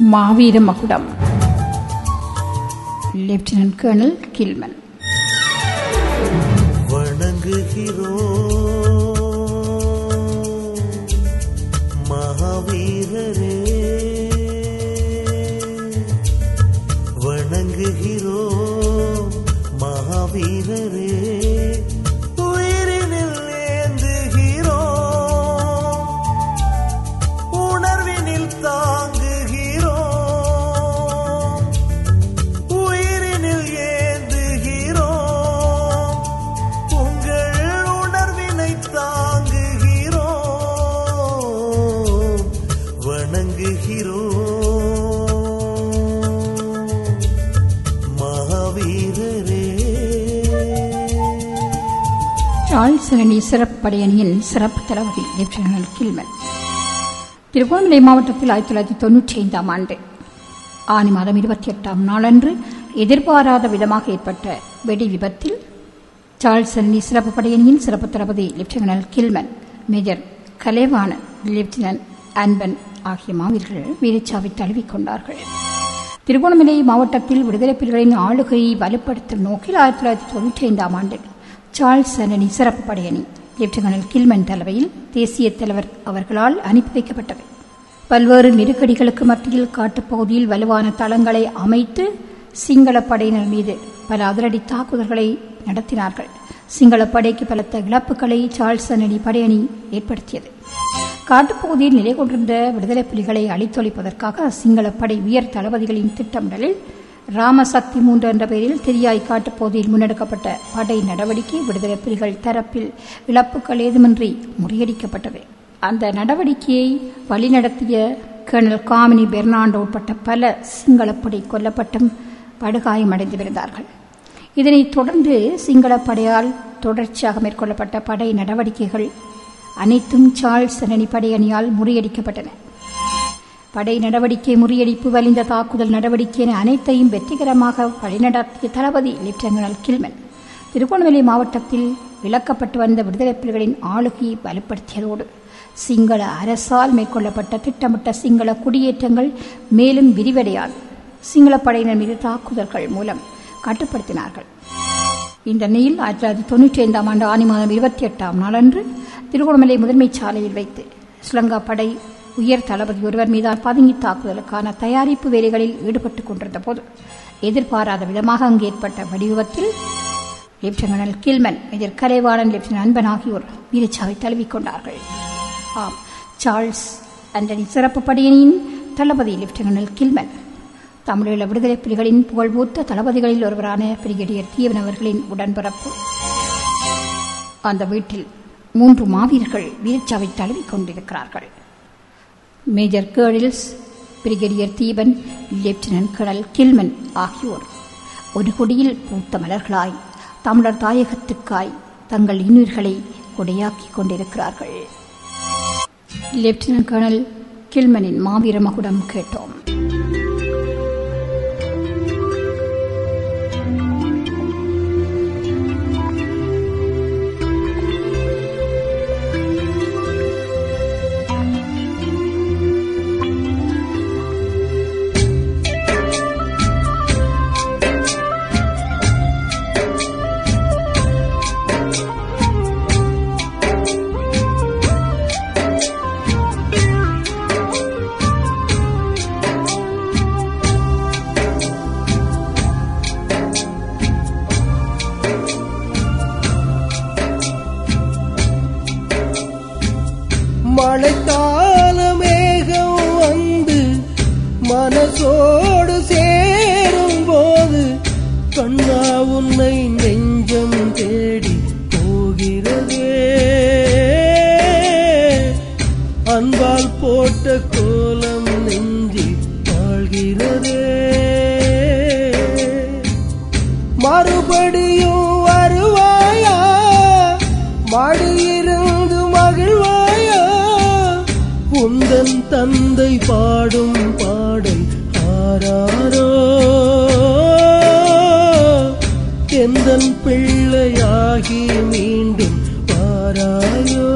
மாவீர மகுடம் lieutenant colonel Gilman வணங்குகிறோம் மகாவீரரே வணங்குகிறோம் மகாவீரரே உயிரினில் ஏந்துகிறோம் உணர்வினில் தாங்குகிறோம் உயிரினில் ஏந்துகிறோம் உங்கள் உணர்வினை தாங்குகிறோம் வணங்குகிறோம் மகாவீரரே சார்ல்ஸ் அணி சிறப்பு படையணியின் சிறப்பு தளபதி லெப்டினன்ட் கில்மன் திருகோணமலை மாவட்டத்தில் ஆயிரத்தி தொள்ளாயிரத்தி தொன்னூற்றி ஐந்தாம் ஆண்டு ஆனி மாதம் இருபத்தி எட்டாம் நாளன்று எதிர்பாராத விதமாக ஏற்பட்ட வெடி விபத்தில் சார்ல்ஸ் அணி சிறப்பு படையணியின் சிறப்பு தளபதி lieutenant Gilman major Kalevanan lieutenant Anban ஆகிய மாவீரர்கள் வீரச்சாவை தழுவிக்கொண்டார்கள் திருகோணமலை மாவட்டத்தில் விடுதலை புலிகளின் ஆளுகையை வலுப்படுத்தும் நோக்கில் ஆயிரத்தி தொள்ளாயிரத்தி தொன்னூற்றி ஐந்தாம் ஆண்டு சார்ல்ஸ் அணி சிறப்பு படையணி லெப்டினன்ட் கில்மன் தலைமையில் தேசிய தலைவர் அவர்களால் அனுப்பி வைக்கப்பட்டது பல்வேறு நெருக்கடிகளுக்கு மத்தியில் காட்டுப்பகுதியில் வலுவான தளங்களை அமைத்து சிங்கள படையினர் மீது பல அதிரடி தாக்குதல்களை நடத்தினார்கள் சிங்கள படைக்கு பலத்த இழப்புகளை சார்ல்ஸ் அணி படையணி ஏற்படுத்தியது காட்டுப்பகுதியில் நிலை கொண்டிருந்த விடுதலை புலிகளை அழித்தொழிப்பதற்காக சிங்கள படை உயர் தளபதிகளின் திட்டமிடலில் ராமசக்தி மூன்று என்ற பெயரில் திரியாய் காட்டுப்பகுதியில் முன்னெடுக்கப்பட்ட படை நடவடிக்கை விடுதலை புலிகள் தரப்பில் இழப்புகள் ஏதுமின்றி முறியடிக்கப்பட்டது அந்த நடவடிக்கையை வழிநடத்திய கர்னல் காமினி பெர்னாண்டோ உட்பட்ட பல சிங்களப்படை கொல்லப்பட்டும் படுகாயமடைந்திருந்தார்கள் இதனைத் தொடர்ந்து சிங்கள படையால் தொடர்ச்சியாக மேற்கொள்ளப்பட்ட படை நடவடிக்கைகள் அனைத்தும் சார்ல்ஸ் அணி படையணியால் முறியடிக்கப்பட்டன படை நடவடிக்கை முறியடிப்பு வலிந்த தாக்குதல் நடவடிக்கை என அனைத்தையும் வெற்றிகரமாக வழிநடத்திய தளபதி லெப்டினன்ட் கில்மன் திருகோணமலை மாவட்டத்தில் விலக்கப்பட்டு வந்த விடுதலை புலிகளின் ஆளுகையை வலுப்படுத்தியதோடு சிங்கள அரசால் மேற்கொள்ளப்பட்ட திட்டமிட்ட சிங்கள குடியேற்றங்கள் மேலும் விரிவடையாது சிங்கள படையினர் மீது தாக்குதல்கள் மூலம் கட்டுப்படுத்தினார்கள் இந்த நிலையில் ஆயிரத்தி தொள்ளாயிரத்தி தொண்ணூற்றி ஐந்தாம் ஆண்டு ஆனி மாதம் இருபத்தி எட்டாம் நாளன்று திருகோணமலை முதன்மைச் சாலையில் வைத்து ஸ்ரீலங்கா படை உயர் தளபதி ஒருவர் மீதால் பதுங்கி தாக்குதலுக்கான தயாரிப்பு வேலைகளில் ஈடுபட்டுக் கொண்டிருந்த போது எதிர்பாராத விதமாக அங்கு ஏற்பட்ட வெடிவிபத்தில் லெப்டினன்ட் கில்மன் எதிர் கலைவாணன் லெப்டினன்ட் அன்பன் ஆகியோர் வீரச்சாவை தழுவிக்கொண்டார்கள் ஆம் சார்ல்ஸ் அண்டனி சிறப்பு படையணியின் தளபதி லெப்டினன்ட் கில்மன் தமிழீழ விடுதலை புலிகளின் புகழ்பூத்த தளபதிகளில் ஒருவரான பிரிகேடியர் தீவன் அவர்களின் உடன்பிறப்பு அந்த வீட்டில் மூன்று மாவீரர்கள் வீரச்சாவை தழுவிக் கொண்டிருக்கிறார்கள் மேஜர் கேர்டில்ஸ் brigadier Theepan lieutenant colonel Gilman ஆகியோர் ஒரு கொடியில் பூத்த மலர்களாய் தமிழர் தாயகத்துக்காய் தங்கள் இன்னுயிர்களை கொடையாக்கிக் கொண்டிருக்கிறார்கள் லெப்டினன்ட் கர்னல் கில்மனின் மாவீர மகுடம் கேட்டோம் மழைக்கால மேகம் வந்து மனசோடு சேரும் போது கண்ணா உன்னை நெஞ்சம் தேடி போகிறதே அன்பால் போட்ட கோலம் நெஞ்சி வாழ்கிறதே மறுபடியும் வருவாயா மடியிருந்து மகிழ்வாயா உந்தன் தந்தை பாடும் பாடல் ஆராரோ எந்தன் பிள்ளையாகி மீண்டும் வாராயோ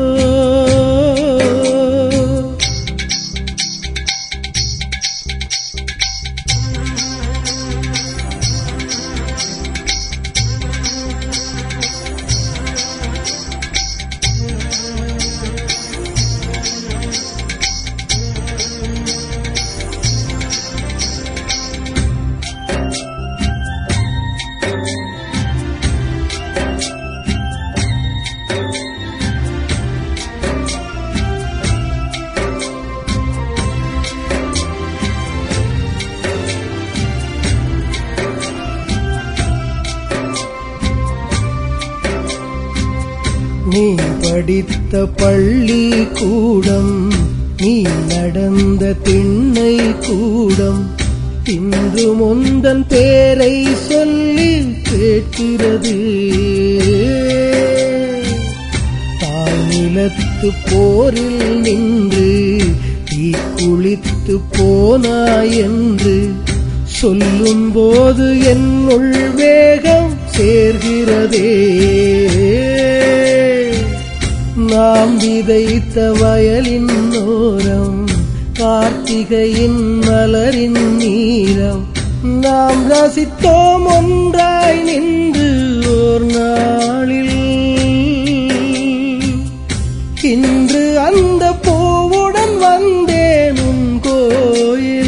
நீ படித்த பள்ளி கூடம் நீ நடந்த திண்ணை கூடம் இன்று முந்தன் பேரை சொல்லி கேட்கிறது தாய் நிலத்து போரில் நின்று தீ குளித்து போனாய் என்று சொல்லும் போது என்னுள் வேகம் சேர்கிறதே நாம் விதைத்த வயலின் ஓரம் கார்த்திகையின் மலரின் நீரம் நாம் ரசித்தோம் ஒன்றாய் நின்று ஓர் நாளில் இன்று அந்த பூவுடன் வந்தேன் உன் கோயில்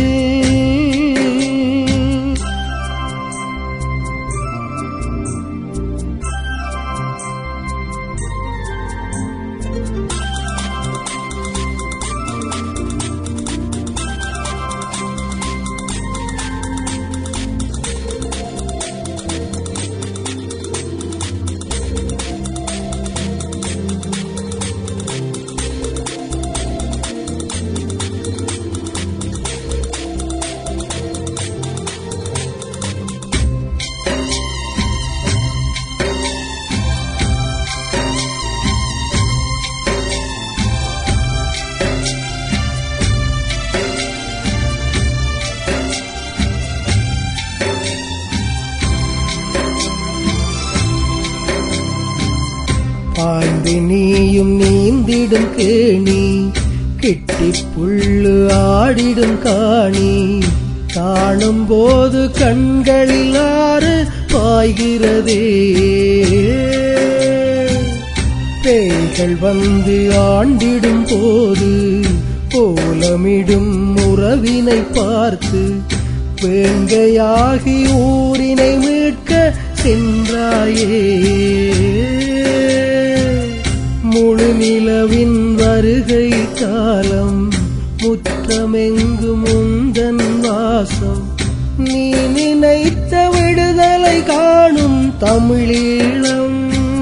பாய்ந்து நீயும் நீந்திடும் கேணி கிட்டி புல்லு ஆடிடும் காணி காணும் போது கண்களில் ஆறு பாய்கிறதே பேய்கள் வந்து ஆண்டிடும் போது கோலமிடும் உறவினை பார்த்து வேங்கையாகி ஊரினை மீட்க சென்றாயே முழு நிலவின் வருகை காலம் முற்றமெங்கும் உந்தன் வாசம் நீ நினைத்த விடுதலை காணும் தமிழீழம்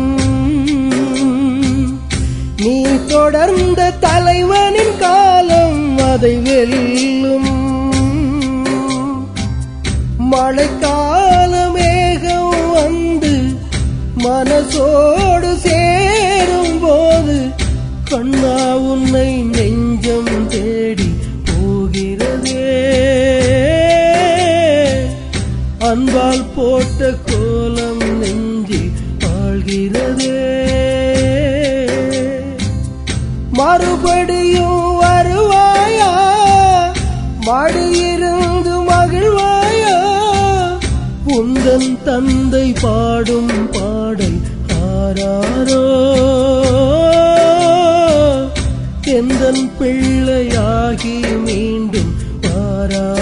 நீ தொடர்ந்த தலைவனின் காலம் அதை வெல்லும் மழைக்கால மேகம் வந்து மனசோடு சேரும் போது கண்ணா உன்னை நெஞ்சம் தேடி போகிறதே அன்பால் போட்ட கோலம் நெஞ்சி வாழ்கிறதே மறுபடியும் வருவாயா மடியிருந்து மகிழ்வாயா உந்தன் தந்தை பாடும் பாடல் ஆராரோ எந்தன் பிள்ளையாகி மீண்டும் வாரா